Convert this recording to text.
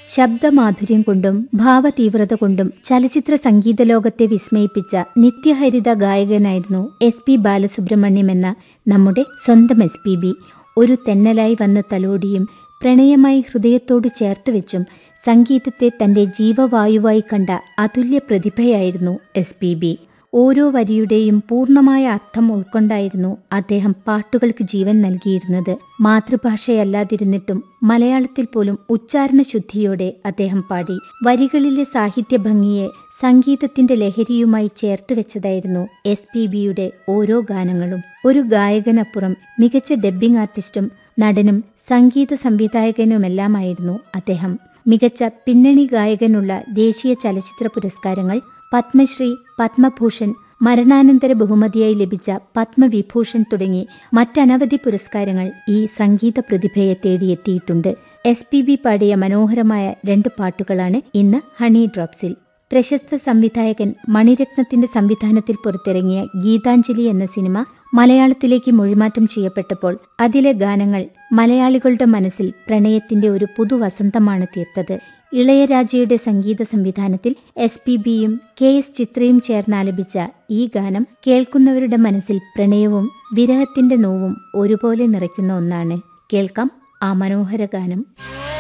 ശബ്ദമാധുര്യം കൊണ്ടും ഭാവതീവ്രത കൊണ്ടും ചലച്ചിത്ര സംഗീത ലോകത്തെ വിസ്മയിപ്പിച്ച നിത്യഹരിത ഗായകനായിരുന്നു എസ് പി ബാലസുബ്രഹ്മണ്യം എന്ന നമ്മുടെ സ്വന്തം എസ് പി ബി ഒരു തെന്നലായി വന്ന് തലോടിയും പ്രണയമായി ഹൃദയത്തോട് ചേർത്തുവെച്ചും സംഗീതത്തെ തന്റെ ജീവവായുവായി കണ്ട അതുല്യ പ്രതിഭയായിരുന്നു എസ് പി ബി ഓരോ വരിയുടെയും പൂർണ്ണമായ അർത്ഥം ഉൾക്കൊണ്ടായിരുന്നു അദ്ദേഹം പാട്ടുകൾക്ക് ജീവൻ നൽകിയിരുന്നത് മാതൃഭാഷയല്ലാതിരുന്നിട്ടും മലയാളത്തിൽ പോലും ഉച്ചാരണ ശുദ്ധിയോടെ അദ്ദേഹം പാടി വരികളിലെ സാഹിത്യ ഭംഗിയെ സംഗീതത്തിന്റെ ലഹരിയുമായി ചേർത്ത് വെച്ചതായിരുന്നു എസ് പി ബിയുടെ ഓരോ ഗാനങ്ങളും ഒരു ഗായകനപ്പുറം മികച്ച ഡബ്ബിംഗ് ആർട്ടിസ്റ്റും നടനും സംഗീത സംവിധായകനുമെല്ലാമായിരുന്നു അദ്ദേഹം മികച്ച പിന്നണി ഗായകനുള്ള ദേശീയ ചലച്ചിത്ര പുരസ്കാരങ്ങൾ പത്മശ്രീ പത്മഭൂഷൺ മരണാനന്തര ബഹുമതിയായി ലഭിച്ച പത്മവിഭൂഷൺ തുടങ്ങി മറ്റനവധി പുരസ്കാരങ്ങൾ ഈ സംഗീത പ്രതിഭയെ തേടിയെത്തിയിട്ടുണ്ട് എസ് പി ബി പാടിയ മനോഹരമായ രണ്ട് പാട്ടുകളാണ് ഇന്ന് ഹണി ഡ്രോപ്സിൽ പ്രശസ്ത സംവിധായകൻ മണിരത്നത്തിന്റെ സംവിധാനത്തിൽ പുറത്തിറങ്ങിയ ഗീതാഞ്ജലി എന്ന സിനിമ മലയാളത്തിലേക്ക് മൊഴിമാറ്റം ചെയ്യപ്പെട്ടപ്പോൾ അതിലെ ഗാനങ്ങൾ മലയാളികളുടെ മനസ്സിൽ പ്രണയത്തിന്റെ ഒരു പുതുവസന്തമാണ് തീർത്തത് ഇളയരാജയുടെ സംഗീത സംവിധാനത്തിൽ എസ് പി ബിയും കെ എസ് ചിത്രയും ചേർന്നാലപിച്ച ഈ ഗാനം കേൾക്കുന്നവരുടെ മനസ്സിൽ പ്രണയവും വിരഹത്തിന്റെ നോവും ഒരുപോലെ നിറയ്ക്കുന്ന ഒന്നാണ് കേൾക്കാം ആ മനോഹര ഗാനം